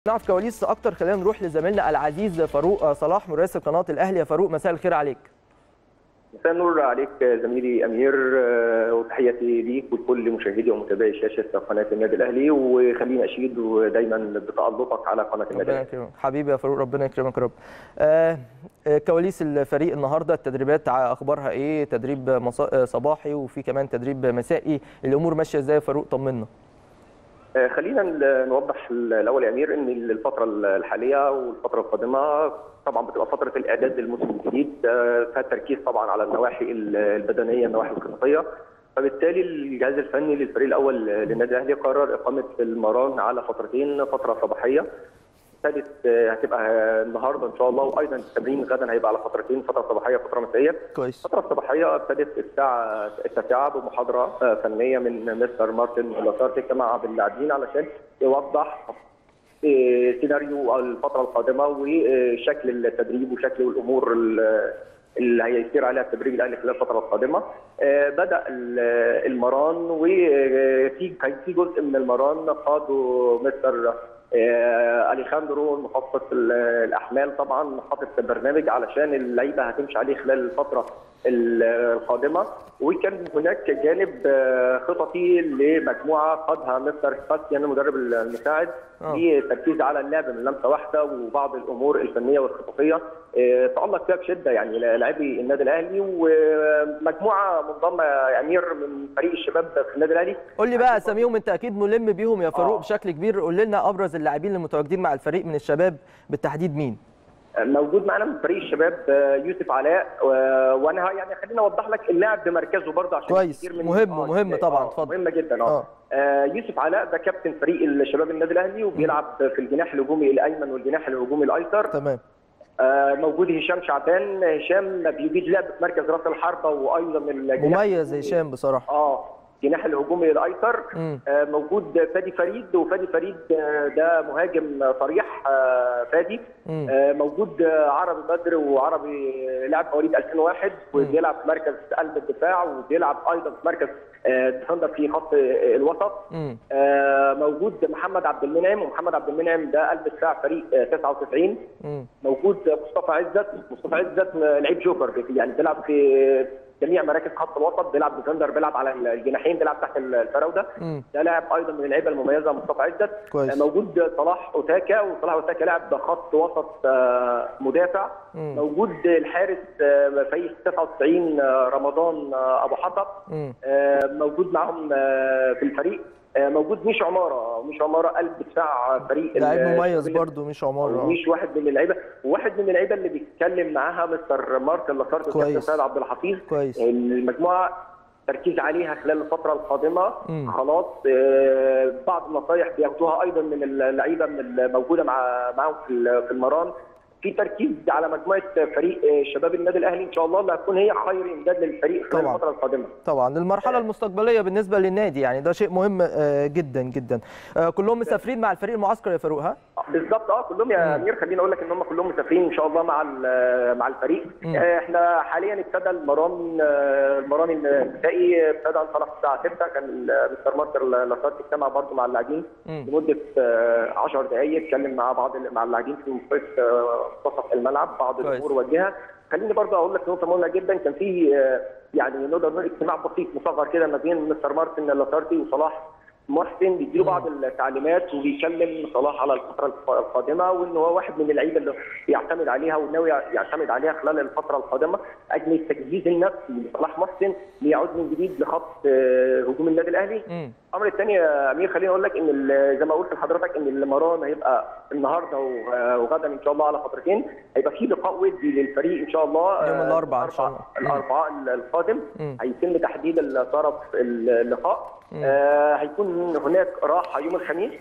نعرف كواليس اكتر خلينا نروح لزميلنا العزيز فاروق صلاح مراسل قناه الاهلي يا فاروق مساء الخير عليك مساء النور عليك زميلي امير وتحياتي ليك ولكل مشاهدي ومتابعي شاشه قناه النادي الاهلي وخليني اشيد دايما بتالقك على قناه النادي ربنا الاهلي يكرمك حبيبي يا فاروق ربنا يكرمك يا رب آه آه، كواليس الفريق النهارده التدريبات ع- اخبارها ايه تدريب مصا- آه، صباحي وفي كمان تدريب مسائي الامور ماشيه ازاي يا فاروق طمنا آه، خلينا ن- نوضح الاول يا امير ان الفتره الحاليه والفتره القادمه طبعا بتبقى فتره الاعداد للموسم الجديد آه، فيها التركيز طبعا على النواحي ال- البدنيه النواحي الخططيه فبالتالي الجهاز الفني للفريق الاول للنادي الاهلي قرر اقامه المران على فترتين فتره صباحيه ابتدت آه، هتبقى النهارده ان شاء الله وايضا التمرين غدا هيبقى على فترتين فتره صباحيه وفتره مسائيه كويس الفترة الصباحية ابتدت الساعة التاسعة بمحاضرة آه، فنية من مستر مارتن لاسارتي مع باللاعبين علشان يوضح آه، سيناريو الفترة القادمة وشكل التدريب وشكل الأمور ال- اللي هيسير عليها التدريب الاهلي خلال الفتره القادمه آه، بدا ال- المران وفي كان في جزء من المران قاده مستر آه، اليخاندرو المخصص ال- الاحمال طبعا حاطط برنامج علشان اللعيبه هتمشي عليه خلال الفتره ال- القادمه وكان هناك جانب آه، خططي لمجموعه قادها مستر سباستيان المدرب المساعد آه. التركيز على اللعب من لمسه واحده وبعض الامور الفنيه والخططيه آه، تالق فيها بشده يعني لاعبي النادي الاهلي ومجموعه منضمه يا امير من فريق الشباب في النادي الاهلي قول لي بقى اساميهم انت اكيد ملم بيهم يا فاروق آه. بشكل كبير قول لنا ابرز اللاعبين المتواجدين مع الفريق من الشباب بالتحديد مين موجود معانا من فريق الشباب آه، يوسف علاء آه، وانا ه- يعني خليني اوضح لك اللاعب بمركزه برضه عشان كويس. كتير من مهم- آه، مهم آه، طبعاً. آه، اتفضل. مهمه جدا آه. اه آه، يوسف علاء ده كابتن فريق الشباب النادي الاهلي وبيلعب في الجناح الهجومي الايمن والجناح الهجومي الايسر تمام آه، موجود هشام شعبان هشام بيجيد لعب في مركز راس الحربه وايضا من الجناح مميز هشام بصراحه اه جناح الهجومي الايسر مم. آه، موجود فادي فريد وفادي فريد آه، ده مهاجم صريح آه، فادي مم. آه، موجود آه، عربي بدر وعربي لاعب مواليد 2001 وبيلعب في مركز قلب الدفاع وبيلعب ايضا في مركز آه، ديفندر في خط آه، الوسط مم. آه، موجود محمد عبد المنعم ومحمد عبد المنعم ده قلب دفاع فريق آه، 99 مم. موجود مصطفى عزت مصطفى عزت لعيب جوكر يعني بيلعب في جميع مراكز خط الوسط بيلعب ديفندر بيلعب على الجناحين بيلعب تحت الفراوده مم. ده لاعب ايضا من اللعيبه المميزه مصطفى عزت كويس. موجود صلاح اوتاكا وصلاح اوتاكا لاعب خط وسط آه، مدافع مم. موجود الحارس آه، فريق 99 آه، رمضان آه، ابو حطب مم. آه، موجود معاهم آه، في الفريق آه، موجود ميش عماره ميش عماره قلب دفاع فريق لاعب ال- مميز الشباب. برضو مش عمر آه. مش واحد من اللعيبه وواحد من اللعيبه اللي بيتكلم معاها مستر مارتن لاسارت كويس. والكابتن سيد عبد الحفيظ كويس. المجموعه تركيز عليها خلال الفتره القادمه مم. خلاص آه، بعض النصائح بياخدوها ايضا من اللعيبه من الموجوده مع معاهم في ال- في المران في تركيز على مجموعه فريق آه، شباب النادي الاهلي ان شاء الله اللي هتكون هي خير امداد للفريق خلال طبعاً. الفتره القادمه طبعا المرحله المستقبليه بالنسبه للنادي يعني ده شيء مهم آه، جدا جدا آه، كلهم مسافرين مع الفريق المعسكر يا فاروق ها بالظبط اه كلهم يا امير خليني اقول لك ان هم كلهم مسافرين ان شاء الله مع ال- مع الفريق مم. آه، احنا حاليا ابتدى المران آه، المران النسائي ابتدى انطلق الساعه 6 كان ال- مستر مارتر لاسارت اجتمع برضه مع اللاعبين مم. لمده آه، 10 دقائق اتكلم مع بعض ال- مع اللاعبين في منطقه آه، منتصف الملعب بعض كويس. الامور وجهها خليني برضه اقول لك نقطه مهمه جدا كان في آه، يعني نقدر نقول اجتماع بسيط مصغر كده ما بين مستر مارتن لاسارتي وصلاح محسن بيديله بعض التعليمات وبيكلم صلاح على الفتره الق- القادمه وان هو واحد من اللعيبه اللي يعتمد عليها وناوي يعتمد عليها خلال الفتره القادمه اجل التجهيز النفسي لصلاح محسن ليعود من جديد لخط آه، هجوم النادي الاهلي مم. الامر الثاني يا امير خليني اقول لك ان ال- زي ما قلت لحضرتك ان المران هيبقى النهارده و- وغدا ان شاء الله على فترتين هيبقى في لقاء ودي للفريق ان شاء الله يوم آه، الأربعاء إن شاء الله. الاربعاء القادم مم. هيتم تحديد الطرف اللقاء مم. آه هيكون هناك راحه يوم الخميس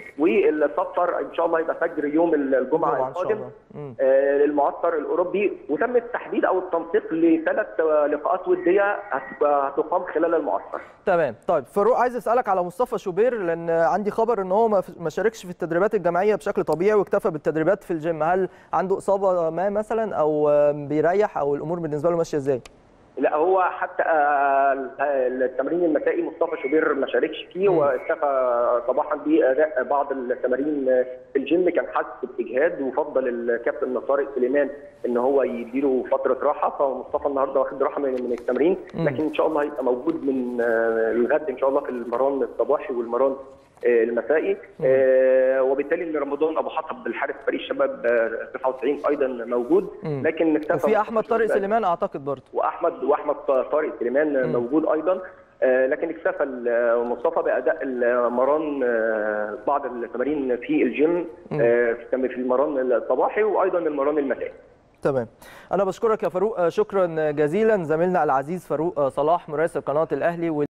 والسفر ان شاء الله يبقى فجر يوم الجمعه طبعا ان شاء القادم الله مم. آه، للمعسكر الاوروبي وتم التحديد او التنسيق لثلاث آه، لقاءات وديه هت- هتقام خلال المعسكر. تمام طيب فاروق عايز اسالك على مصطفى شوبير لان عندي خبر ان هو ما ما شاركش في التدريبات الجماعيه بشكل طبيعي واكتفى بالتدريبات في الجيم هل عنده اصابه ما مثلا او آه، بيريح او الامور بالنسبه له ماشيه ازاي لا هو حتى آه، التمرين المسائي مصطفى شوبير ما شاركش فيه مم. واكتفى صباحا باداء بعض التمارين في الجيم كان حاسس باجهاد وفضل الكابتن طارق سليمان ان هو يديله فتره راحه فمصطفى النهارده واخد راحه من من التمرين مم. لكن ان شاء الله هيبقى موجود من آه، الغد ان شاء الله في المران الصباحي والمران آه، المسائي آه، وبالتالي ان رمضان ابو حطب الحارس فريق الشباب آه، 99 ايضا موجود مم. لكن اكتفى وفي مصطفى احمد طارق شوبير سليمان اعتقد برضه واحمد واحمد طارق سليمان مم. موجود ايضا آه، لكن اكتفى ال- مصطفى باداء المران آه، بعض التمارين في الجيم مم. آه، في في المران الصباحي وايضا المران المسائي تمام انا بشكرك يا فاروق آه، شكرا جزيلا زميلنا العزيز فاروق آه، صلاح مراسل قناه الاهلي